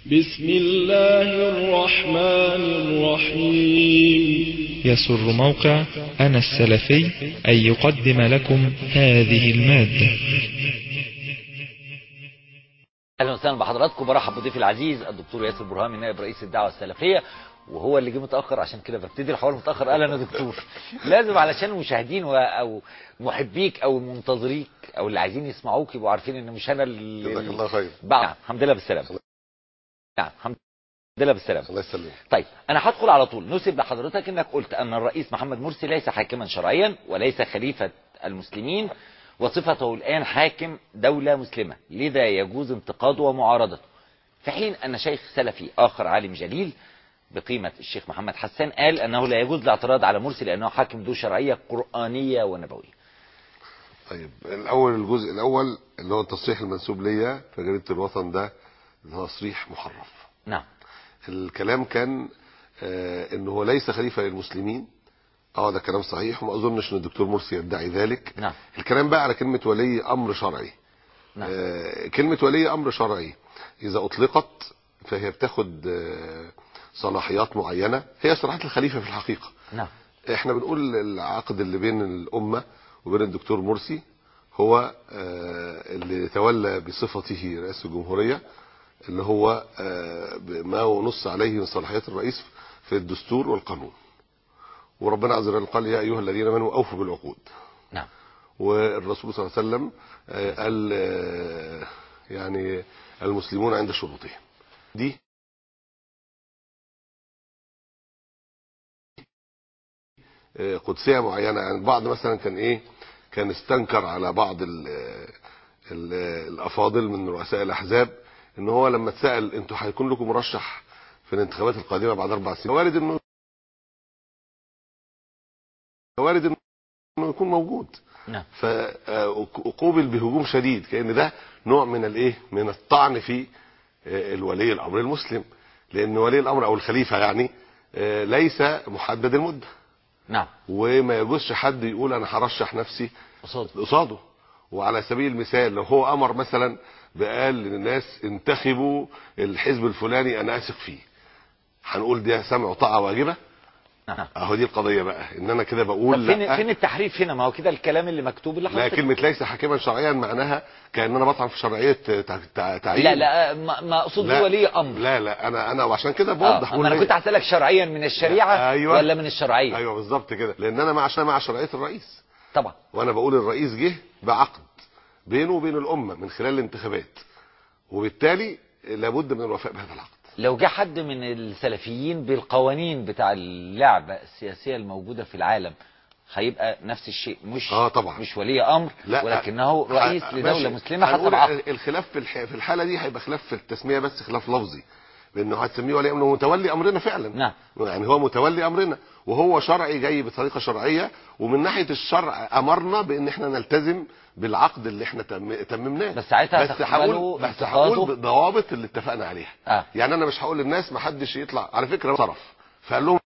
بسم الله الرحمن الرحيم يسر موقع أنا السلفي أن يقدم لكم هذه المادة اهلا وسهلا بحضراتكم برحب بضيفي العزيز الدكتور ياسر برهامي نائب رئيس الدعوه السلفيه وهو اللي جه متاخر عشان كده ببتدي الحوار متاخر قال انا دكتور لازم علشان المشاهدين و- او محبيك او منتظريك او اللي عايزين يسمعوك يبقوا عارفين ان مش انا اللي جزاك الله خير بعد نعم الحمد لله بالسلامه نعم الحمد لله بالسلامه الله يسلمك طيب انا هدخل على طول نسب لحضرتك انك قلت ان الرئيس محمد مرسي ليس حاكما شرعيا وليس خليفه المسلمين وصفته الان حاكم دوله مسلمه لذا يجوز انتقاده ومعارضته في حين ان شيخ سلفي اخر عالم جليل بقيمه الشيخ محمد حسان قال انه لا يجوز الاعتراض على مرسي لانه حاكم ذو شرعيه قرانيه ونبويه طيب الاول الجزء الاول اللي هو التصريح المنسوب ليا في جريده الوطن ده تصريح محرف نعم الكلام كان آه انه هو ليس خليفه للمسلمين اه ده كلام صحيح وما اظنش ان الدكتور مرسي يدعي ذلك نعم الكلام بقى على كلمه ولي امر شرعي نعم آه كلمه ولي امر شرعي اذا اطلقت فهي بتاخد آه صلاحيات معينه هي صلاحيات الخليفه في الحقيقه نعم احنا بنقول العقد اللي بين الامه وبين الدكتور مرسي هو آه، اللي تولى بصفته رئيس الجمهوريه اللي هو آه، ما نص عليه من صلاحيات الرئيس في الدستور والقانون وربنا عز وجل قال يا ايها الذين امنوا اوفوا بالعقود نعم والرسول صلى الله عليه وسلم آه، قال آه، يعني المسلمون عند شروطهم دي آه، قدسيه معينه يعني البعض مثلا كان ايه كان استنكر على بعض ال ال الافاضل من رؤساء الاحزاب ان هو لما اتسال انتوا هيكون لكم مرشح في الانتخابات القادمه بعد اربع سنين وارد انه وارد انه يكون موجود نعم فقوبل بهجوم شديد كان ده نوع من الايه من الطعن في آه، الولي الامر المسلم لان ولي الامر او الخليفه يعني آه، ليس محدد المده نعم وما يجوزش حد يقول انا هرشح نفسي قصاد قصاده وعلى سبيل المثال لو هو امر مثلا بقال للناس انتخبوا الحزب الفلاني انا اثق فيه هنقول ده سمع وطاعه واجبه نعم اهو دي القضيه بقى ان انا كده طب بقول فين لا فين التحريف هنا ما هو كده الكلام اللي مكتوب اللي لا حضرتك كلمه ليس حاكما شرعيا معناها كان انا بطعن في شرعيه تع- تع- تعيين لا لا ما, ما اقصد لا. ولي امر لا لا انا انا وعشان كده اه بوضح ما انا إيه؟ كنت هسالك شرعيا من الشريعه أيوة. ولا من الشرعيه ايوه بالظبط كده لان انا مع عشان مع شرعيه الرئيس طبعا وانا بقول الرئيس جه بعقد بينه وبين الامه من خلال الانتخابات وبالتالي لابد من الوفاء بهذا العقد لو جه حد من السلفيين بالقوانين بتاع اللعبه السياسيه الموجوده في العالم هيبقى نفس الشيء مش اه طبعا مش ولي امر لا ولكنه رئيس ح- لدوله ماشي. مسلمه حسب هنقول عقد الخلاف في الح- في الحاله دي هيبقى خلاف في التسميه بس خلاف لفظي لانه هتسميه ولي امر متولي امرنا فعلا نعم. يعني هو متولي امرنا وهو شرعي جاي بطريقه شرعيه ومن ناحيه الشرع امرنا بان احنا نلتزم بالعقد اللي احنا تم- تممناه بس ساعتها بس تقبلوا هقول بس انتقاده؟ هقول بالضوابط اللي اتفقنا عليها آه. يعني انا مش هقول للناس ما حدش يطلع على فكره صرف فقال لهم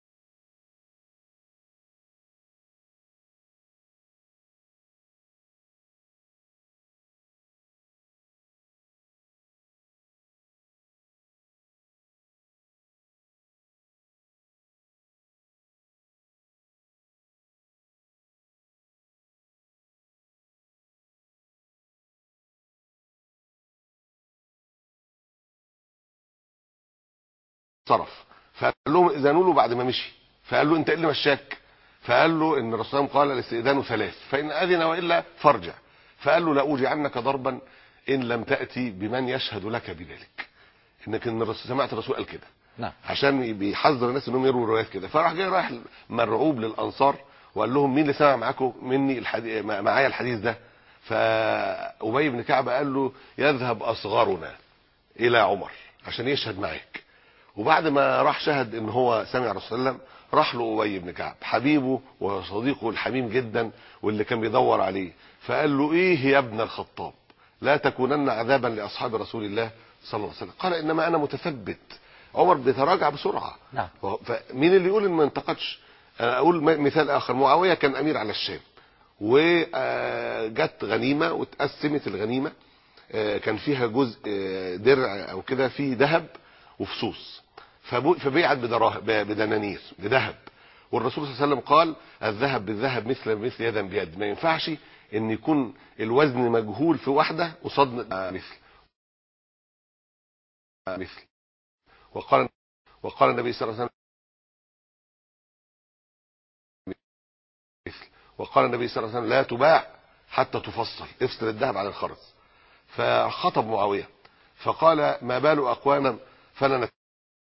صرف فقال لهم اذنوا له بعد ما مشي فقال له انت ايه اللي مشاك فقال له ان الرسول صلى الله عليه وسلم قال الاستئذان ثلاث فان اذن والا فارجع فقال له لاوجعنك ضربا ان لم تاتي بمن يشهد لك بذلك انك ان الرسول سمعت الرسول قال كده نعم عشان بيحذر الناس انهم يروا روايات كده فراح جاي رايح مرعوب للانصار وقال لهم مين اللي سمع معاكم مني الحديث معايا الحديث ده فابي بن كعب قال له يذهب اصغرنا الى عمر عشان يشهد معاك وبعد ما راح شهد ان هو سمع الرسول صلى الله عليه وسلم راح له ابي بن كعب حبيبه وصديقه الحميم جدا واللي كان بيدور عليه فقال له ايه يا ابن الخطاب لا تكونن عذابا لاصحاب رسول الله صلى الله عليه وسلم قال انما انا متثبت عمر بيتراجع بسرعه نعم. فمين اللي يقول ان ما انتقدش أنا اقول م- مثال اخر معاويه كان امير على الشام وجت غنيمه واتقسمت الغنيمه آه، كان فيها جزء آه، درع او كده فيه ذهب وفصوص فبو- فبيعت بدراه- ب- بدنانير بذهب والرسول صلى الله عليه وسلم قال الذهب بالذهب مثل مثل يدا بيد ما ينفعش ان يكون الوزن مجهول في واحده قصاد آه، مثل آه، مثل وقال وقال النبي صلى الله عليه وسلم مثل وقال النبي صلى الله عليه وسلم لا تباع حتى تفصل افصل الذهب عن الخرز فخطب معاويه فقال ما بال اقواما فلا نت-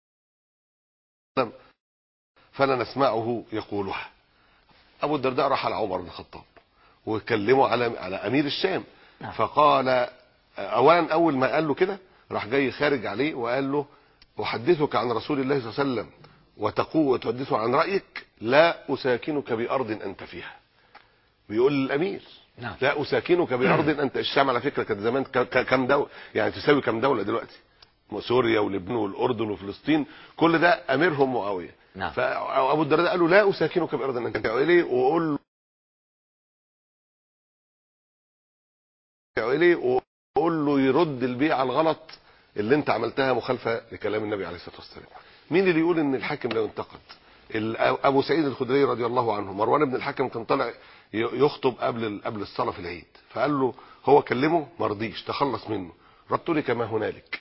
فلا نسمعه يقولها ابو الدرداء راح على عمر بن الخطاب وكلمه على على امير الشام نعم. فقال اولا اول ما قال له كده راح جاي خارج عليه وقال له احدثك عن رسول الله صلى الله عليه وسلم وتقول وتحدثه عن رايك لا اساكنك بارض انت فيها بيقول للامير نعم. لا اساكنك بارض انت الشام على فكره كانت زمان ك- ك- كم دوله يعني تساوي كم دوله دلوقتي سوريا ولبنان والاردن وفلسطين كل ده اميرهم معاويه نعم. فابو الدرداء قال له لا اساكنك بارض انت فيها ليه وقول له ليه وقول له يرد البيعه الغلط اللي انت عملتها مخالفه لكلام النبي عليه الصلاه والسلام مين اللي يقول ان الحاكم لا ينتقد ال- ابو سعيد الخدري رضي الله عنه مروان بن الحكم كان طالع ي- يخطب قبل ال- قبل الصلاه في العيد فقال له هو كلمه ما رضيش تخلص منه ردت لي كما هنالك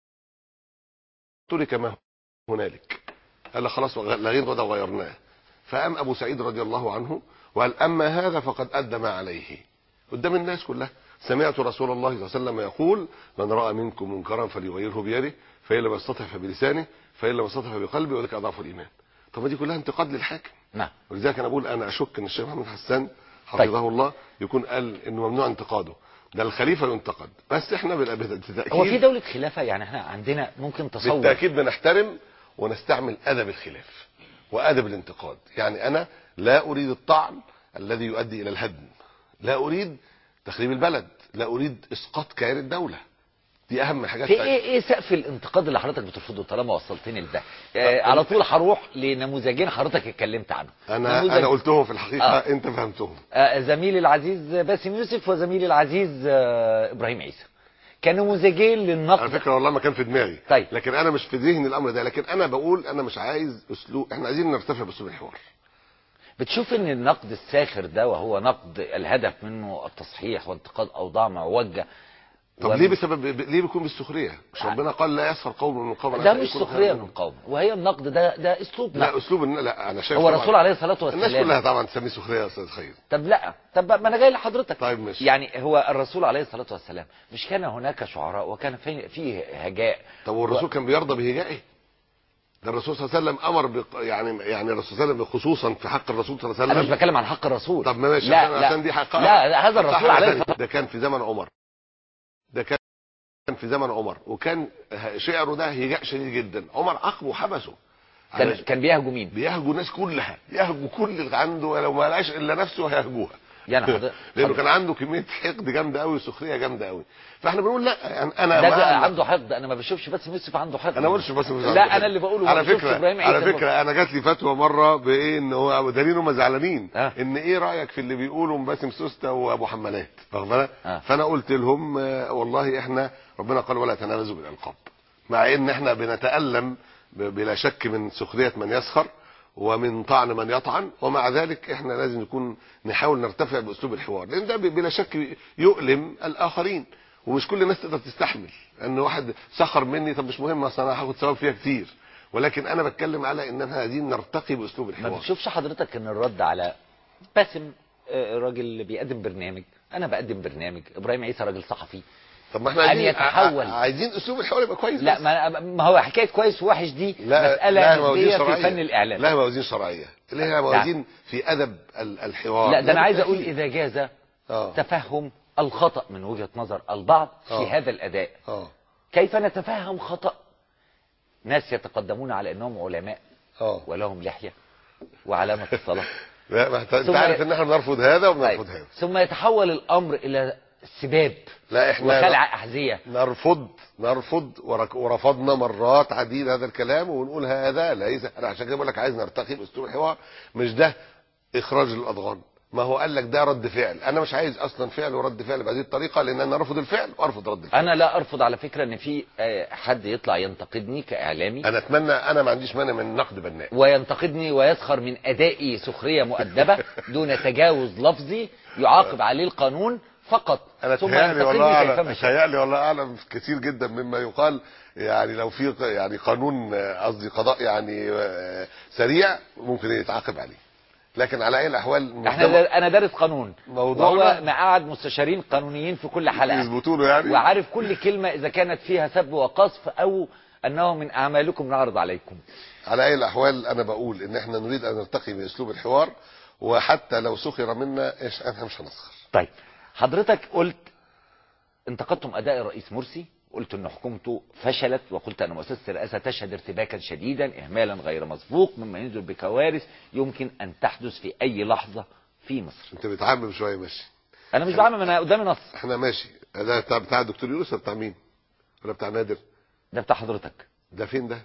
ردت لي كما هنالك قال له خلاص وغ- لغينا ده وغيرناه فقام ابو سعيد رضي الله عنه وقال اما هذا فقد ادى ما عليه قدام الناس كلها سمعت رسول الله صلى الله عليه وسلم يقول من راى منكم منكرا فليغيره بيده فان لم يستطع فبلسانه فان لم يستطع فبقلبه وذلك اضعف الايمان طب ما دي كلها انتقاد للحاكم نعم ولذلك انا بقول انا اشك ان الشيخ محمد حسان حفظه طيب. الله يكون قال انه ممنوع انتقاده ده الخليفه ينتقد بس احنا بال- بالتاكيد هو في دولة خلافة يعني احنا عندنا ممكن تصور بالتاكيد بنحترم ونستعمل ادب الخلاف وادب الانتقاد يعني انا لا اريد الطعن الذي يؤدي الى الهدم لا اريد تخريب البلد لا اريد اسقاط كيان الدوله دي اهم حاجات في ايه ايه سقف الانتقاد اللي حضرتك بترفضه طالما وصلتني لده آه على طول هروح لنموذجين حضرتك اتكلمت عنهم انا نموذج انا قلتهم في الحقيقه آه. انت فهمتهم آه زميلي العزيز باسم يوسف وزميلي العزيز آه ابراهيم عيسى كنموذجين على للنقد فكره والله ما كان في دماغي طيب. لكن انا مش في ذهني الامر ده لكن انا بقول انا مش عايز اسلوب احنا عايزين نرتفع باسلوب الحوار بتشوف ان النقد الساخر ده وهو نقد الهدف منه التصحيح وانتقاد اوضاع معوجه طب ومن- ليه بسبب ليه بيكون بالسخريه مش ربنا قال لا يسخر قوم من قوم ده عسى مش يكونوا سخريه خيرا من منهم. قوم وهي النقد ده ده اسلوب لا نقد اسلوب الن- لا انا شايف هو طبعاً الرسول عليه الصلاه الناس والسلام كلها طبعا تسميه سخريه يا استاذ خير طب لا طب ما انا جاي لحضرتك طيب ماشي. يعني هو الرسول عليه الصلاه والسلام مش كان هناك شعراء وكان في- فيه هجاء طب والرسول كان بيرضى بهجائه ده الرسول صلى الله عليه وسلم امر بق... يعني يعني الرسول صلى الله عليه وسلم خصوصا في حق الرسول صلى الله عليه انا مش وسلم بتكلم عن حق الرسول طب ما ماشي لا عشان, لا عشان دي حقها لا لا، هذا الرسول حقها عليه تانية. الصلاه ده كان في زمن عمر ده كان كان في زمن عمر وكان شعره ده هجاء شديد جدا عمر عاقبه وحبسه كان على- كان بيهجو مين بيهجوا الناس كلها يهجوا كل اللي عنده لو ما لقاش الا نفسه هيهجوها يعني حضرتك لانه كان عنده كميه حقد جامده قوي وسخريه جامده قوي فاحنا بنقول لا يعني انا ده, مع- ده عنده حقد انا ما بشوفش بس يوسف عنده حقد انا ما قلتش بس مش لا انا اللي بقوله ما على بشوفش فكره ابراهيم على عيسى فكره انا جات لي فتوى مره بايه ان هو دليل هم زعلانين آه. ان ايه رايك في اللي بيقولوا باسم سوسته وابو حمالات واخد بالك آه. فانا قلت لهم آه، والله احنا ربنا قال ولا تنابزوا بالالقاب مع ان احنا بنتالم ب- بلا شك من سخريه من يسخر ومن طعن من يطعن ومع ذلك احنا لازم نكون نحاول نرتفع باسلوب الحوار لان ده ب- بلا شك يؤلم الاخرين ومش كل الناس تقدر تستحمل ان واحد سخر مني طب مش مهم اصل انا هاخد ثواب فيها كتير ولكن انا بتكلم على ان احنا عايزين نرتقي باسلوب ما الحوار بتشوفش حضرتك ان الرد على باسم آه، راجل بيقدم برنامج انا بقدم برنامج ابراهيم عيسى راجل صحفي طب ما احنا أن عايزين يتحول. ع- عايزين اسلوب الحوار يبقى كويس لا بس. ما, ما هو حكايه كويس ووحش دي لا مساله لا موازين نسبيه في شرعيه فن الاعلام لا موازين شرعيه ليها موازين في ادب ال- الحوار لا ده انا عايز اقول بالتأكيد. اذا جاز اه تفهم الخطا من وجهه نظر البعض في آه. هذا الاداء اه كيف نتفهم خطا ناس يتقدمون على انهم علماء اه ولهم لحيه وعلامه الصلاه لا ما انت ثم- انت عارف ان احنا بنرفض هذا طيب. وبنرفض هذا ثم يتحول الامر الى سباب لا احنا وخلع احذيه نرفض نرفض ورك- ورفضنا مرات عديدة هذا الكلام ونقول هذا ليس انا عشان كده بقول لك عايز نرتقي باسلوب الحوار مش ده اخراج الاضغان ما هو قال لك ده رد فعل انا مش عايز اصلا فعل ورد فعل بهذه الطريقه لان انا ارفض الفعل وارفض رد الفعل انا لا ارفض على فكره ان في آه، حد يطلع ينتقدني كاعلامي انا اتمنى انا ما عنديش مانع من نقد بناء وينتقدني ويسخر من ادائي سخريه مؤدبه دون تجاوز لفظي يعاقب عليه القانون فقط انا ثم تهيألي والله ينتقدني اعلم كيفما شاء تهيألي والله اعلم كثير جدا مما يقال يعني لو في ق- يعني قانون آه، قصدي قضاء يعني آه، سريع ممكن يتعاقب عليه لكن على اي الاحوال احنا مجتمع- دا- انا دارس قانون موضوعنا- وهو مقعد مستشارين قانونيين في كل حلقه يظبطوا له يعني وعارف كل كلمه اذا كانت فيها سب وقذف او انه من اعمالكم نعرض عليكم على اي الاحوال انا بقول ان احنا نريد ان نرتقي باسلوب الحوار وحتى لو سخر منا ايش احنا مش هنسخر طيب حضرتك قلت انتقدتم اداء الرئيس مرسي قلت ان حكومته فشلت وقلت ان مؤسسه الرئاسه تشهد ارتباكا شديدا اهمالا غير مسبوق مما ينذر بكوارث يمكن ان تحدث في اي لحظه في مصر انت بتعمم شويه ماشي انا مش بعمل انا قدامي نص احنا ماشي ده بتاع بتاع الدكتور يونس ولا بتاع مين ولا بتاع نادر ده بتاع حضرتك ده فين ده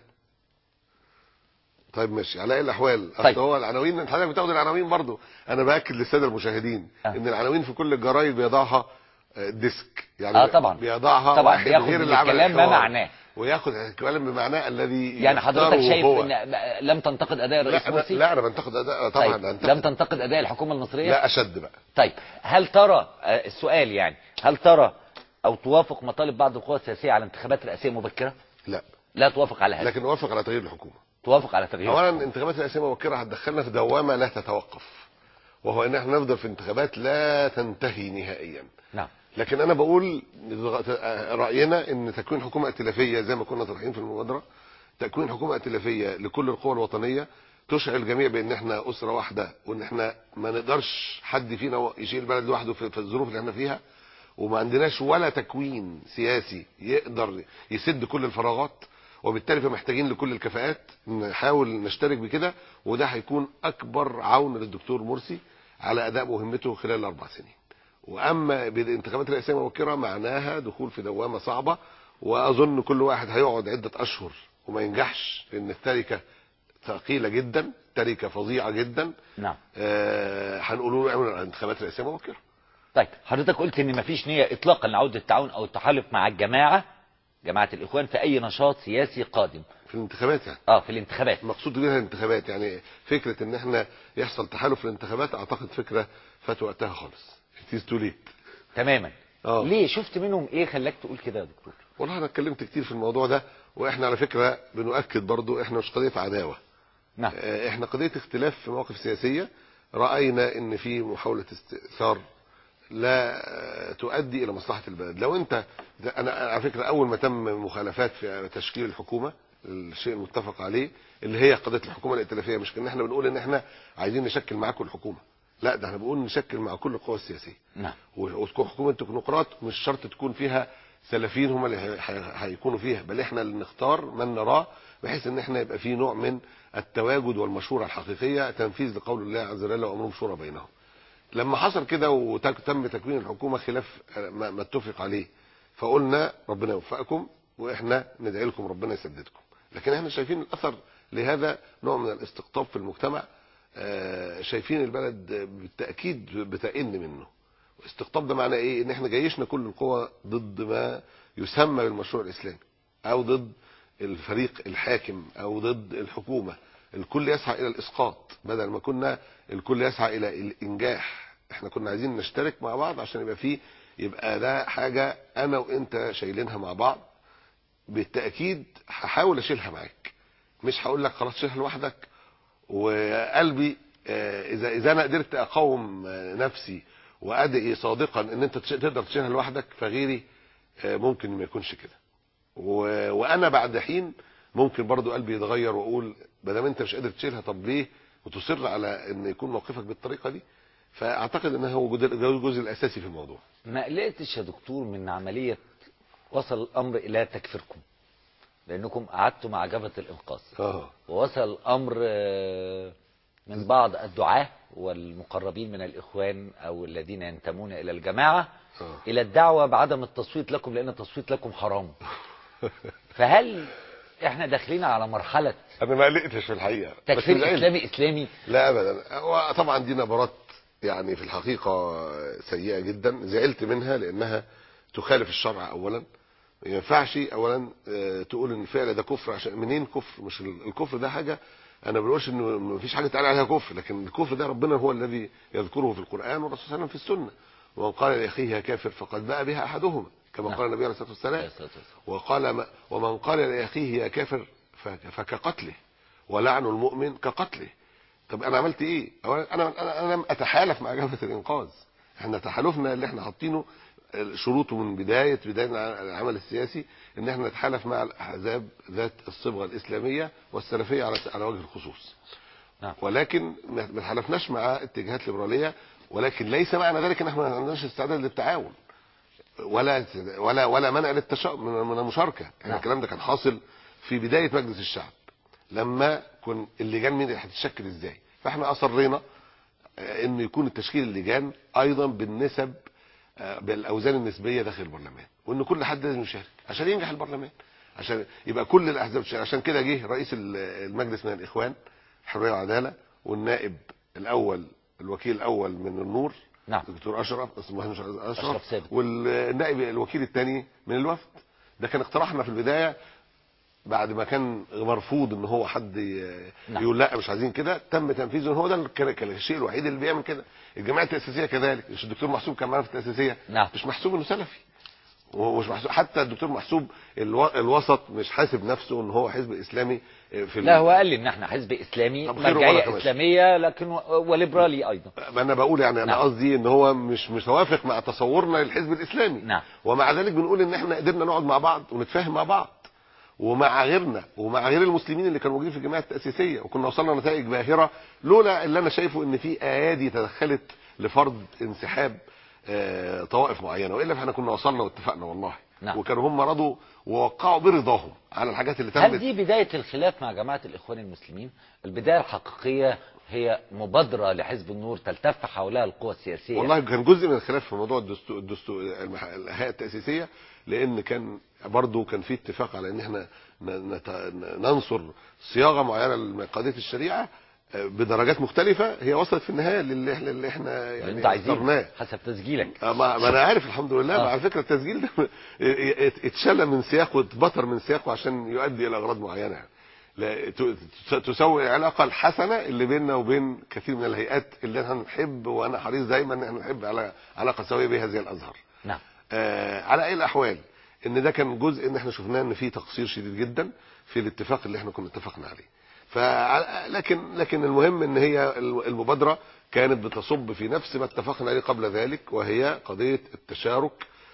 طيب ماشي على اي الاحوال اصل طيب. هو العناوين انت حضرتك بتاخد العناوين برضو انا باكد للساده المشاهدين آه. ان العناوين في كل الجرايد بيضعها آه، ديسك يعني آه طبعا. بيضعها طبعا واحد بياخد غير من اللي عمل الكلام ما الحوار. معناه. وياخد الكلام بمعناه الذي يعني حضرتك يختاره شايف هو. ان لم تنتقد اداء الرئيس لا, أنا مرسي لا انا بنتقد اداء طبعا طيب أنتقد. لم تنتقد اداء الحكومه المصريه لا اشد بقى طيب هل ترى آه، السؤال يعني هل ترى او توافق مطالب بعض القوى السياسيه على انتخابات رئاسيه مبكره لا لا توافق على هذا لكن اوافق على تغيير الحكومه توافق على تغيير اولا انتخابات رئاسيه مبكره هتدخلنا في دوامه لا تتوقف وهو ان احنا نفضل في انتخابات لا تنتهي نهائيا نعم لكن انا بقول راينا ان تكوين حكومه ائتلافيه زي ما كنا طرحين في المبادره تكوين حكومه ائتلافيه لكل القوى الوطنيه تشعر الجميع بان احنا اسره واحده وان احنا ما نقدرش حد فينا يشيل البلد لوحده في في الظروف اللي احنا فيها وما عندناش ولا تكوين سياسي يقدر يسد كل الفراغات وبالتالي فمحتاجين لكل الكفاءات نحاول نشترك بكده وده هيكون اكبر عون للدكتور مرسي على اداء مهمته خلال الاربع سنين واما بالانتخابات الرئاسيه المبكره معناها دخول في دوامه صعبه واظن كل واحد هيقعد عده اشهر وما ينجحش لان التركه ثقيله جدا تركه فظيعه جدا نعم آه، هنقول له اعمل انتخابات رئاسيه مبكره طيب حضرتك قلت ان مفيش نيه اطلاقا لعوده التعاون او التحالف مع الجماعه جماعه الاخوان في اي نشاط سياسي قادم في الانتخابات يعني اه في الانتخابات المقصود بيها الانتخابات يعني فكره ان احنا يحصل تحالف في الانتخابات اعتقد فكره فات وقتها خالص it is too late تماما آه. ليه شفت منهم ايه خلاك تقول كده يا دكتور والله انا اتكلمت كتير في الموضوع ده واحنا على فكره بنؤكد برضو احنا مش قضيه عداوه نعم آه، احنا قضيه اختلاف في مواقف سياسيه راينا ان في محاوله استئثار لا آه، تؤدي الى مصلحه البلد لو انت ده انا على فكره اول ما تم مخالفات في تشكيل الحكومه الشيء المتفق عليه اللي هي قضيه الحكومه الائتلافيه مش ان احنا بنقول ان احنا عايزين نشكل معاكم الحكومه لا ده احنا بنقول نشكل مع كل القوى السياسيه نعم وتكون حكومه تكنوقراط مش شرط تكون فيها سلفيين هم اللي هي- هي- هيكونوا فيها بل احنا اللي نختار من نراه بحيث ان احنا يبقى في نوع من التواجد والمشوره الحقيقيه تنفيذ لقول الله عز وجل وامرهم شورى بينهم لما حصل كده وتم تكوين الحكومه خلاف ما ما اتفق عليه فقلنا ربنا يوفقكم واحنا ندعي لكم ربنا يسددكم لكن احنا شايفين الاثر لهذا نوع من الاستقطاب في المجتمع آه، شايفين البلد بالتاكيد بتئن منه استقطاب ده معناه ايه ان احنا جيشنا كل القوى ضد ما يسمى بالمشروع الاسلامي او ضد الفريق الحاكم او ضد الحكومه الكل يسعى الى الاسقاط بدل ما كنا الكل يسعى الى الانجاح احنا كنا عايزين نشترك مع بعض عشان يبقى فيه يبقى ده حاجه انا وانت شايلينها مع بعض بالتاكيد هحاول اشيلها معاك مش هقول لك خلاص شيلها لوحدك وقلبي آه، اذا اذا انا قدرت اقاوم آه، نفسي وادعي صادقا ان انت تش- تقدر تشيلها لوحدك فغيري آه، ممكن ما يكونش كده و- وانا بعد حين ممكن برضو قلبي يتغير واقول ما دام انت مش قادر تشيلها طب ليه وتصر على ان يكون موقفك بالطريقه دي فاعتقد ان هو جزء- ده الجزء الاساسي في الموضوع ما قلقتش يا دكتور من عمليه وصل الامر الى تكفيركم لانكم قعدتوا مع جبهه الانقاذ اه ووصل الامر آه، من بعض الدعاه والمقربين من الاخوان او الذين ينتمون الى الجماعه آه. الى الدعوه بعدم التصويت لكم لان التصويت لكم حرام فهل احنا داخلين على مرحله انا ما قلقتش في الحقيقه بس تكفير زعلت. اسلامي اسلامي لا ابدا هو طبعا دي نبرات يعني في الحقيقة سيئة جدا زعلت منها لأنها تخالف الشرع أولا ما ينفعش أولا آه، تقول إن الفعل ده كفر عشان منين كفر مش ال- الكفر ده حاجة أنا ما بقولش إنه ما فيش حاجة تعالى عليها كفر لكن الكفر ده ربنا هو الذي يذكره في القرآن والرسول صلى الله عليه وسلم في السنة ومن قال لأخيه يا كافر فقد باء بها أحدهما كما نعم. قال النبي عليه الصلاة والسلام عليه الصلاة والسلام. وقال ما ومن قال لأخيه يا كافر فك- فكقتله ولعن المؤمن كقتله طب انا عملت ايه أولا انا انا انا لم اتحالف مع جبهه الانقاذ احنا تحالفنا اللي احنا حاطينه شروطه من بدايه بدايه العمل السياسي ان احنا نتحالف مع الاحزاب ذات الصبغه الاسلاميه والسلفيه على على وجه الخصوص نعم. ولكن ما ما تحالفناش مع اتجاهات ليبراليه ولكن ليس معنى ذلك ان احنا ما عندناش استعداد للتعاون ولا ولا ولا منع للتشا... من من المشاركه يعني نعم. الكلام ده كان حاصل في بدايه مجلس الشعب لما كن اللجان مين اللي هتتشكل ازاي فاحنا اصرينا آه، ان يكون التشكيل اللجان ايضا بالنسب آه، بالاوزان النسبيه داخل البرلمان وان كل حد لازم يشارك عشان ينجح البرلمان عشان يبقى كل الاحزاب تشارك عشان كده جه رئيس ال- المجلس من الاخوان حريه وعداله والنائب الاول الوكيل الاول من النور نعم. دكتور اشرف اسمه مهندس اشرف, أشرف ثابت. والنائب الوكيل الثاني من الوفد ده كان اقتراحنا في البدايه بعد ما كان مرفوض ان هو حد ي- نعم. يقول لا مش عايزين كده تم تنفيذه هو ده كان كان الشيء الوحيد اللي بيعمل كده الجماعه التاسيسيه كذلك مش الدكتور محسوب كان معانا في التاسيسيه نعم. مش محسوب انه سلفي ومش محسوب حتى الدكتور محسوب الو... الوسط مش حاسب نفسه ان هو حزب اسلامي في لا هو قال لي ان احنا حزب اسلامي طب خير وبركة مرجعيه ماشي. اسلاميه لكن و- وليبرالي ايضا ما انا بقول يعني انا نعم. قصدي ان هو مش متوافق مع تصورنا للحزب الاسلامي نعم. ومع ذلك بنقول ان احنا قدرنا نقعد مع بعض ونتفاهم مع بعض ومع غيرنا ومع غير المسلمين اللي كانوا موجودين في الجمعيه التاسيسيه وكنا وصلنا لنتائج باهره لولا اللي انا شايفه ان في ايادي تدخلت لفرض انسحاب آه، طوائف معينه والا فاحنا كنا وصلنا واتفقنا والله نعم. وكانوا هم رضوا ووقعوا برضاهم على الحاجات اللي هل تمت دي بدايه الخلاف مع جماعه الاخوان المسلمين البدايه الحقيقيه هي مبادره لحزب النور تلتف حولها القوى السياسيه والله كان جزء من الخلاف في موضوع الدستور, الدستور المح- الهيئه التاسيسيه لان كان برضه كان في اتفاق على ان احنا ن- نت- ننصر صياغه معينه لقضيه الشريعه آه، بدرجات مختلفه هي وصلت في النهايه للي احنا اللي احنا اللي يعني انتوا عايزينه اخترناه حسب تسجيلك آه، ما ما انا عارف الحمد لله آه. على فكره التسجيل ده ات- اتشال من سياقه واتبطر من سياقه عشان يؤدي الى اغراض معينه لا ت- ت- تسوي العلاقه الحسنه اللي بيننا وبين كثير من الهيئات اللي احنا نحب وانا حريص دايما ان احنا نحب على علاقه سويه بها زي الازهر نعم آه على اي الاحوال ان ده كان جزء ان احنا شفناه ان في تقصير شديد جدا في الاتفاق اللي احنا كنا اتفقنا عليه ف لكن لكن المهم ان هي المبادره كانت بتصب في نفس ما اتفقنا عليه قبل ذلك وهي قضيه التشارك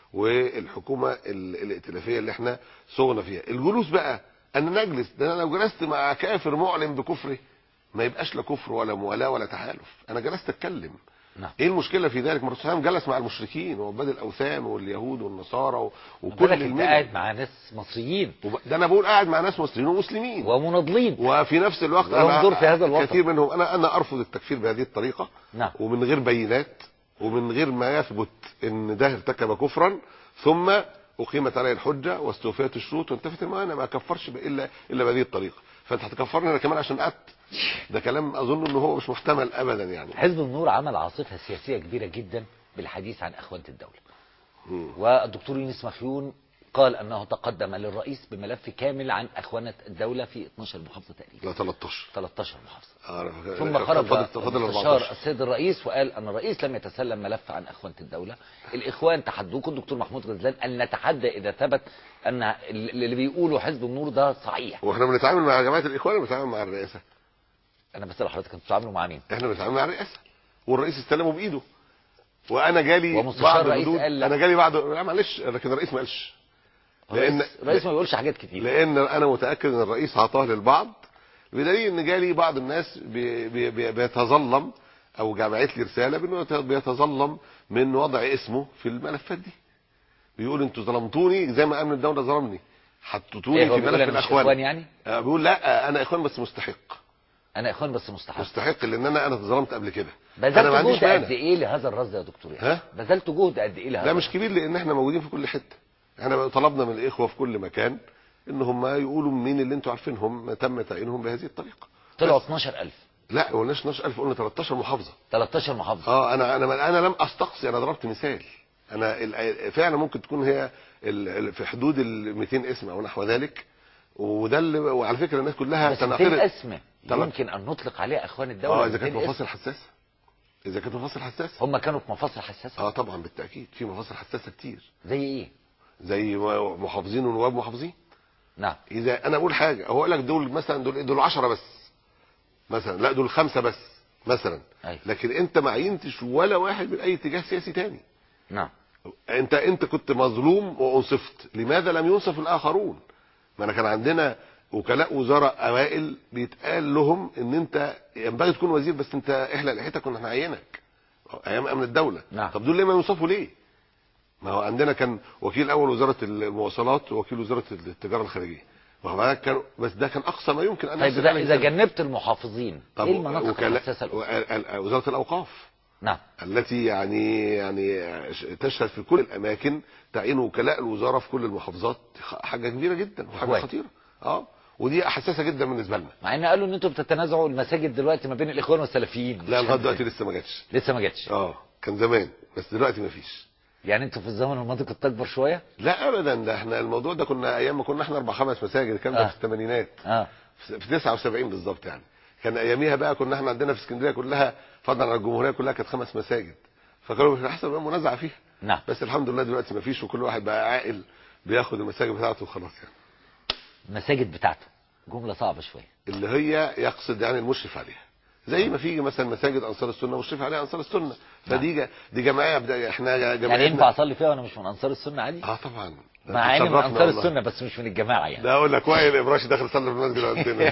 والحكومه ال- الائتلافيه اللي احنا صغنا فيها الجلوس بقى ان نجلس ده انا لو جلست مع كافر معلن بكفره ما يبقاش لا كفر ولا موالاه ولا تحالف انا جلست اتكلم نعم ايه المشكله في ذلك؟ ما الرسول صلى الله عليه وسلم جلس مع المشركين وعباد الاوثان واليهود والنصارى و- وكل بالك انت الملل قاعد مع ناس مصريين وب- ده انا بقول قاعد مع ناس مسلمين ومسلمين ومناضلين وفي نفس الوقت لهم انا دور في هذا الوسط. كثير منهم انا انا ارفض التكفير بهذه الطريقه نعم. ومن غير بينات ومن غير ما يثبت ان ده ارتكب كفرا ثم اقيمت عليه الحجه واستوفيت الشروط وانتفت الموانع ما كفرش ب- الا الا بهذه الطريقه فانت هتكفرني انا كمان عشان قعدت ده كلام اظن ان هو مش محتمل ابدا يعني حزب النور عمل عاصفه سياسيه كبيره جدا بالحديث عن اخوانه الدوله والدكتور يونس مخيون قال انه تقدم للرئيس بملف كامل عن اخوانه الدوله في 12 محافظه تقريبا لا 13 13 محافظه أعرف- ثم خرج فاضل فاضل مستشار 14 السيد الرئيس وقال ان الرئيس لم يتسلم ملف عن اخوانه الدوله الاخوان تحدوكم الدكتور محمود غزلان ان نتحدى اذا ثبت ان اللي بيقوله حزب النور ده صحيح واحنا بنتعامل مع جماعه الاخوان ولا بنتعامل مع الرئاسه انا بسال حضرتك انتوا بتتعاملوا مع مين احنا بنتعامل مع الرئاسه والرئيس استلمه بايده وانا جالي ومستشار بعض الرئيس الردود قال لا. انا جالي بعض لا معلش لكن الرئيس ما قالش لان الرئيس, الرئيس ما بيقولش حاجات كتير لان انا متاكد ان الرئيس عطاه للبعض بدليل ان جالي بعض الناس بي بي بي بيتظلم او جمعت لي رساله بانه يت- بيتظلم من وضع اسمه في الملفات دي بيقول انتوا ظلمتوني زي ما امن الدوله ظلمني حطيتوني ايه هو في بيقول ملف انا مش الاخوان اخوان يعني آه، بيقول لا انا اخوان بس مستحق انا اخوان بس مستحق مستحق لان انا انا اتظلمت قبل كده انا بذلت ما عنديش جهد قد مانع ايه لهذا الرصد يا دكتور ها؟ يعني بذلت جهد قد ايه لهذا لا مش الرصد؟ كبير لان احنا موجودين في كل حته احنا طلبنا من الاخوه في كل مكان ان هم يقولوا مين اللي انتوا عارفينهم تم تعيينهم بهذه الطريقه طلعوا بس 12000 لا ما قلناش 12000 قلنا 13 محافظه 13 محافظه اه انا انا انا لم استقصي انا ضربت مثال انا ال- فعلا ممكن تكون هي ال- ال- في حدود ال 200 اسم او نحو ذلك وده اللي وعلى فكره الناس كلها بس 200 تناقضت اسم طلع- يمكن ان نطلق عليه اخوان الدوله اه اذا كانت 200 اسم. مفاصل حساسه اذا كانت مفاصل حساسه هم كانوا في مفاصل حساسه اه طبعا بالتاكيد في مفاصل حساسه كتير زي ايه زي محافظين ونواب محافظين نعم اذا انا اقول حاجه هو يقول لك دول مثلا دول إيه؟ دول 10 بس مثلا لا دول خمسه بس مثلا أيوة. لكن انت ما عينتش ولا واحد من اي اتجاه سياسي تاني نعم انت انت كنت مظلوم وانصفت لماذا لم ينصف الاخرون ما انا كان عندنا وكلاء وزراء اوائل بيتقال لهم ان انت ينبغي تكون وزير بس انت احلق لحيتك كنا هنعينك ايام امن الدوله نعم. طب دول ليه ما ينصفوا ليه ما هو عندنا كان وكيل اول وزاره المواصلات ووكيل وزاره التجاره الخارجيه واخد بالك؟ كان بس ده كان اقصى ما يمكن ان طيب يصل ده عليه اذا الكلام. جنبت المحافظين طب ايه المناطق وكلاء- الحساسه الأخرى؟ و- ال- وزاره الاوقاف نعم التي يعني يعني تشهد في كل الاماكن تعين وكلاء الوزاره في كل المحافظات حاجه كبيره جدا وحاجه كويس. خطيره اه ودي حساسه جدا بالنسبه لنا مع ان قالوا ان انتوا بتتنازعوا المساجد دلوقتي ما بين الاخوان والسلفيين لا مش لغايه عارف دلوقتي إيه. لسه ما جاتش لسه ما جاتش اه كان زمان بس دلوقتي ما فيش يعني انتوا في الزمن الماضي كنت اكبر شويه لا ابدا ده احنا الموضوع ده كنا ايام ما كنا احنا اربع خمس مساجد الكلام ده آه. في الثمانينات اه في 79 بالظبط يعني كان اياميها بقى كنا احنا عندنا في اسكندريه كلها فضلا عن الجمهوريه كلها كانت خمس مساجد فكانوا في احسن بقى منازعه فيها نعم بس الحمد لله دلوقتي ما فيش وكل واحد بقى عاقل بياخد المساجد بتاعته وخلاص يعني المساجد بتاعته جمله صعبه شويه اللي هي يقصد يعني المشرف عليها زي ما في مثلا مساجد انصار السنه مشرف عليها انصار السنه فدي جا- دي جمعيه بدأ- احنا يعني جمعيتنا ينفع اصلي فيها وانا مش من انصار السنه عادي اه طبعا ده مع اني من تشرفنا انصار والله. السنه بس مش من الجماعه يعني ده اقول لك وائل ابراشي داخل صلي في المسجد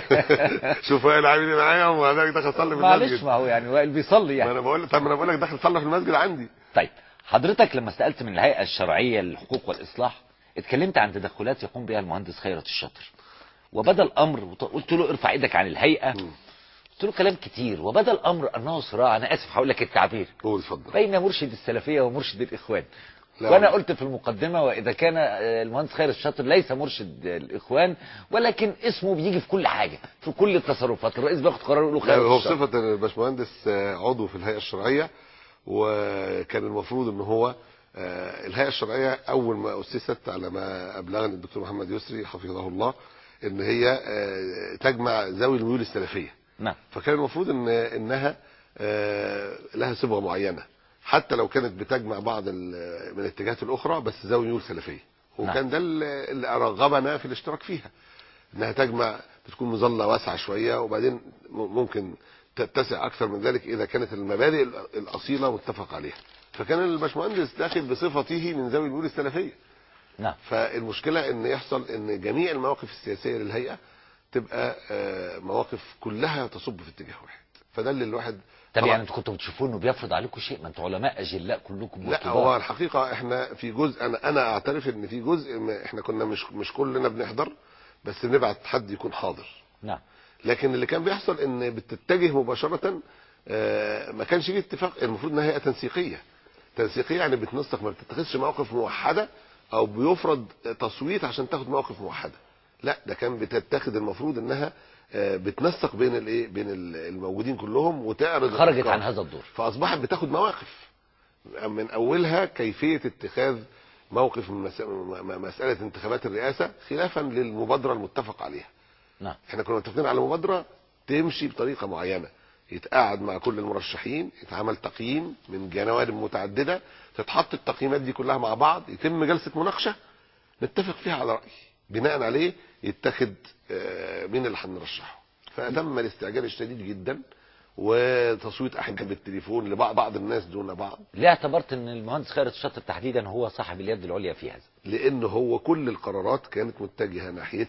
عندنا شوف وائل عامل ايه معايا وبعدين داخل صلي في معلش المسجد ما هو يعني وائل بيصلي ما يعني انا بقول لك طب ما انا بقول لك داخل صلي في المسجد عندي طيب حضرتك لما استقلت من الهيئه الشرعيه للحقوق والاصلاح اتكلمت عن تدخلات يقوم بها المهندس خيرت الشاطر وبدا الامر وط- قلت له ارفع ايدك عن الهيئه قلت له كلام كتير وبدا الامر انه صراع انا اسف هقول لك التعبير قول اتفضل بين مرشد السلفيه ومرشد الاخوان لا وانا والله. قلت في المقدمه واذا كان آه، المهندس خير الشاطر ليس مرشد الاخوان ولكن اسمه بيجي في كل حاجه في كل التصرفات الرئيس بياخد قرار يقول له لا خير هو الشاطر بصفة الباشمهندس آه، عضو في الهيئة الشرعية وكان المفروض ان هو آه، الهيئة الشرعية اول ما اسست على ما ابلغني الدكتور محمد يسري حفظه الله ان هي آه، تجمع ذوي الميول السلفية نعم فكان المفروض ان انها آه، لها صبغة معينة حتى لو كانت بتجمع بعض ال- من الاتجاهات الاخرى بس ذوي ميول سلفية وكان ده اللي اللي رغبنا في الاشتراك فيها انها تجمع تكون مظله واسعه شويه وبعدين م- ممكن تتسع اكثر من ذلك اذا كانت المبادئ ال- الاصيله متفق عليها فكان الباشمهندس داخل بصفته من ذوي الميول السلفيه نعم فالمشكله ان يحصل ان جميع المواقف السياسيه للهيئه تبقى آه، مواقف كلها تصب في اتجاه واحد فده اللي الواحد طب طبعاً- يعني انتوا كنتوا بتشوفوا انه بيفرض عليكم شيء ما انتوا علماء اجلاء كلكم لا هو الحقيقه احنا في جزء انا انا اعترف ان في جزء ما احنا كنا مش مش كلنا بنحضر بس نبعت حد يكون حاضر نعم لكن اللي كان بيحصل ان بتتجه مباشره آه، ما كانش فيه اتفاق المفروض انها هيئه تنسيقيه تنسيقيه يعني بتنسق ما بتتخذش مواقف موحده او بيفرض تصويت عشان تاخد مواقف موحده لا ده كان بتتخذ المفروض انها آه، بتنسق بين الايه بين ال- الموجودين كلهم وتعرض خرجت الأفكار. عن هذا الدور فاصبحت بتاخد مواقف من اولها كيفيه اتخاذ موقف من مس- م- مساله انتخابات الرئاسه خلافا للمبادره المتفق عليها نعم احنا كنا متفقين على مبادره تمشي بطريقه معينه يتقعد مع كل المرشحين يتعمل تقييم من جوانب متعدده تتحط التقييمات دي كلها مع بعض يتم جلسه مناقشه نتفق فيها على راي بناء عليه يتخذ آه، مين اللي هنرشحه فتم الاستعجال الشديد جدا وتصويت احيانا بالتليفون لبعض بعض الناس دون بعض ليه اعتبرت ان المهندس خيرت الشاطر تحديدا هو صاحب اليد العليا في هذا لان هو كل القرارات كانت متجهه ناحيه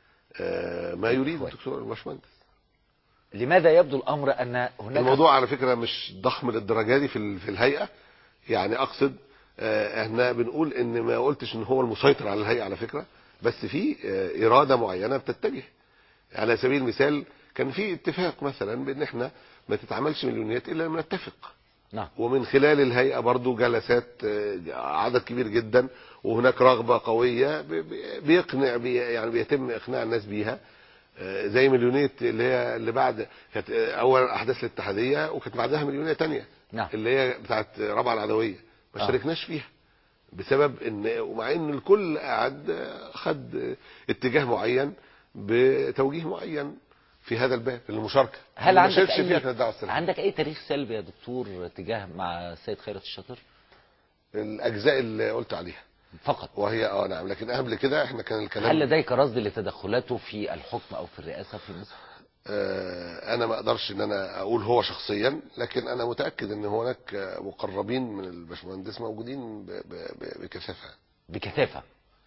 آه، ما يريد كويس. الدكتور الباشمهندس لماذا يبدو الامر ان هناك الموضوع على فكره مش ضخم للدرجه دي في ال- في الهيئه يعني اقصد آه، احنا بنقول ان ما قلتش ان هو المسيطر على الهيئه على فكره بس في آه، اراده معينه بتتجه على سبيل المثال كان في اتفاق مثلا بان احنا ما تتعملش مليونيات الا لما نتفق نعم ومن خلال الهيئه برضو جلسات آه، عدد كبير جدا وهناك رغبه قويه بي- بي- بيقنع بي يعني بيتم اقناع الناس بيها آه، زي مليونيت اللي هي اللي بعد كانت آه، اول احداث الاتحاديه وكانت بعدها مليونيه تانية نعم. اللي هي بتاعت رابعه العدويه ما آه. شاركناش فيها بسبب ان ومع ان الكل قعد آه، خد آه، اتجاه معين بتوجيه معين في هذا الباب المشاركه هل ما عندك شاركش فيها كانت اي الدعوه السلفيه عندك اي تاريخ سلبي يا دكتور تجاه مع السيد خيرت الشاطر الاجزاء اللي قلت عليها فقط وهي اه نعم لكن قبل كده احنا كان الكلام هل لديك رصد لتدخلاته في الحكم او في الرئاسه في مصر آه، انا ما اقدرش ان انا اقول هو شخصيا لكن انا متاكد ان هناك آه، مقربين من الباشمهندس موجودين ب- ب- ب- بكثافه بكثافه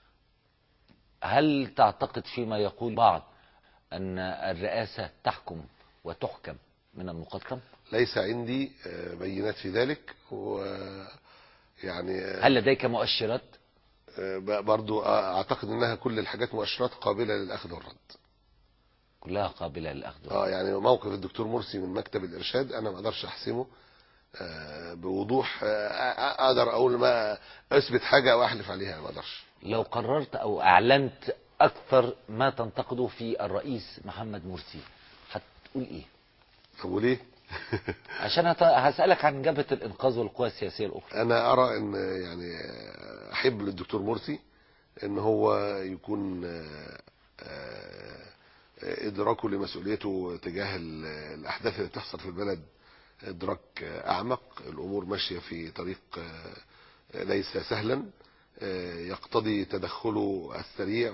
هل تعتقد فيما يقول بعض ان الرئاسه تحكم وتحكم من المقدم ليس عندي آه، بينات في ذلك و يعني آه، هل لديك مؤشرات آه، ب- برضو آه، اعتقد انها كل الحاجات مؤشرات قابله للاخذ والرد كلها قابله للاخذ اه يعني موقف الدكتور مرسي من مكتب الارشاد انا ما اقدرش احسمه آه، بوضوح آه، آه، اقدر اقول ما اثبت حاجه او احلف عليها ما اقدرش لو قررت او اعلنت اكثر ما تنتقده في الرئيس محمد مرسي هتقول ايه طب وليه؟ عشان هت- هسالك عن جبهه الانقاذ والقوى السياسيه الاخرى انا ارى ان يعني احب للدكتور مرسي ان هو يكون آه، آه، ادراكه لمسؤوليته تجاه ال- الاحداث اللي بتحصل في البلد ادراك آه، اعمق الامور ماشيه في طريق آه، ليس سهلا آه، يقتضي تدخله السريع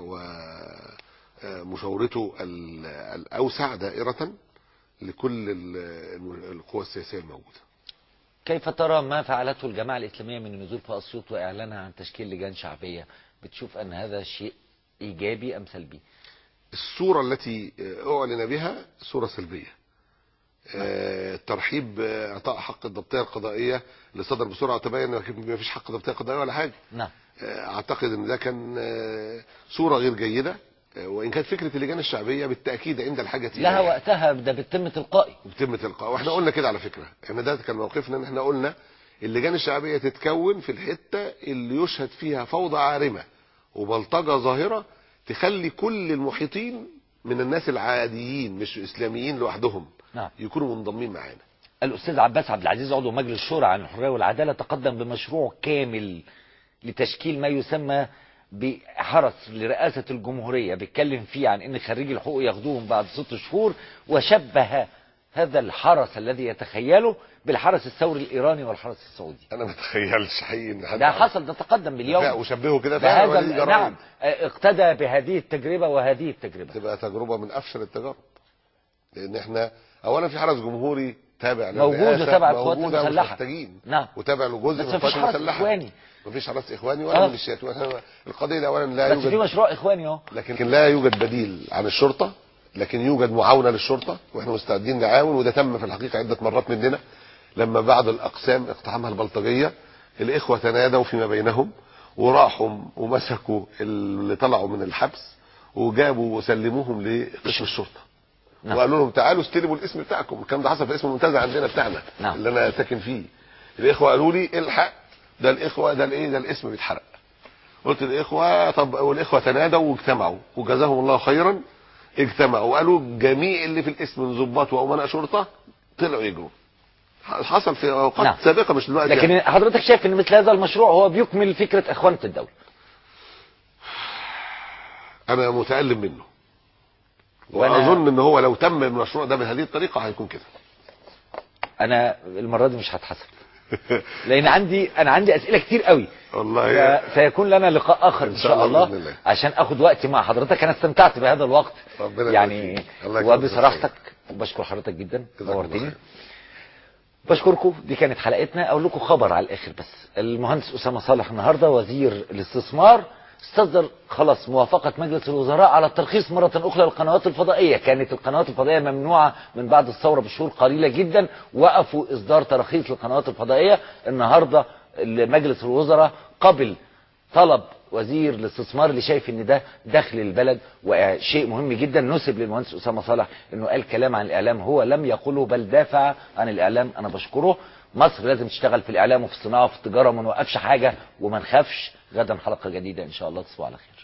ومشاورته ال- الاوسع دائره لكل ال- القوى السياسيه الموجوده كيف ترى ما فعلته الجماعه الاسلاميه من النزول في اسيوط واعلانها عن تشكيل لجان شعبيه بتشوف ان هذا شيء ايجابي ام سلبي الصورة التي أعلن بها صورة سلبية آه، الترحيب بإعطاء حق الضبطية القضائية اللي صدر بسرعة وتبين إن ما فيش حق ضبطية قضائية ولا حاجة نعم آه، أعتقد إن ده كان آه، صورة غير جيدة آه، وإن كانت فكرة اللجان الشعبية بالتأكيد عند الحاجة لها إليها وقتها ده بيتم تلقائي بتم تلقاء واحنا قلنا كده على فكرة احنا ده كان موقفنا ان احنا قلنا اللجان الشعبية تتكون في الحتة اللي يشهد فيها فوضى عارمة وبلطجة ظاهرة تخلي كل المحيطين من الناس العاديين مش اسلاميين لوحدهم نعم يكونوا منضمين معانا الاستاذ عباس عبد العزيز عضو مجلس الشورى عن الحريه والعداله تقدم بمشروع كامل لتشكيل ما يسمى بحرس لرئاسه الجمهوريه بيتكلم فيه عن ان خريجي الحقوق ياخدوهم بعد ست شهور وشبه هذا الحرس الذي يتخيله بالحرس الثوري الايراني والحرس السعودي انا ما اتخيلش حقيقي ان حد ده عمل- حصل ده تقدم باليوم فعلا وشبهه كده فعلا بهذا ودي ال- جرائم. نعم اه، اقتدى بهذه التجربه وهذه التجربه تبقى تجربة من افشل التجارب لان احنا اولا في حرس جمهوري تابع موجود للرئاسة، وتابع القوات موجودة ومش المسلحة. محتاجين نعم وتابع له جزء بس من مفيش القوات حرس المسلحة إخواني. مفيش حرس اخواني ولا آه. ميليشيات وإحنا- القضيه ده اولا لا بس في يوجد مشروع اخواني اهو لكن لا يوجد بديل عن الشرطه لكن يوجد معاونه للشرطه واحنا مستعدين نعاون وده تم في الحقيقه عده مرات مننا لما بعض الاقسام اقتحمها البلطجيه الاخوه تنادوا فيما بينهم وراحوا ومسكوا اللي طلعوا من الحبس وجابوا وسلموهم لقسم الشرطه نعم. وقالوا لهم تعالوا استلموا الاسم بتاعكم الكلام ده حصل في اسم المنتزه عندنا بتاعنا نعم. اللي انا ساكن فيه الاخوه قالوا لي الحق ده الاخوه ده الايه ده الاسم بيتحرق قلت الاخوه طب والاخوه تنادوا واجتمعوا وجزاهم الله خيرا اجتمعوا وقالوا جميع اللي في الاسم من ضباط وامناء شرطه طلعوا يجروا حصل في اوقات نعم. سابقه مش دلوقتي يعني. لكن حضرتك شايف ان مثل هذا المشروع هو بيكمل فكره اخوانه الدوله انا متالم منه وأنا- واظن ان هو لو تم المشروع ده بهذه الطريقه هيكون كده انا المره دي مش هتحسب لان عندي انا عندي اسئله كتير قوي والله سيكون لنا لقاء اخر ان إن شاء شاء الله الله بإذن الله. عشان اخد وقتي مع حضرتك انا استمتعت بهذا الوقت ربنا يبارك يعني فيك. الله يكرمك. وبصراحتك بشكر حضرتك جدا جزاك الله نورتني خير. بشكركم دي كانت حلقتنا اقول لكم خبر على الاخر بس المهندس اسامه صالح النهارده وزير الاستثمار استصدر خلاص موافقة مجلس الوزراء على الترخيص مرة أخرى للقنوات الفضائية كانت القنوات الفضائية ممنوعة من بعد الثورة بشهور قليلة جدا وقفوا إصدار تراخيص للقنوات الفضائية النهاردة مجلس الوزراء قبل طلب وزير الاستثمار اللي شايف ان ده دخل البلد وشيء مهم جدا نسب للمهندس اسامه صالح انه قال كلام عن الاعلام هو لم يقوله بل دافع عن الاعلام انا بشكره مصر لازم تشتغل في الاعلام وفي الصناعه وفي التجاره وما نوقفش حاجه وما نخافش غدا حلقه جديده ان شاء الله تصبحوا على خير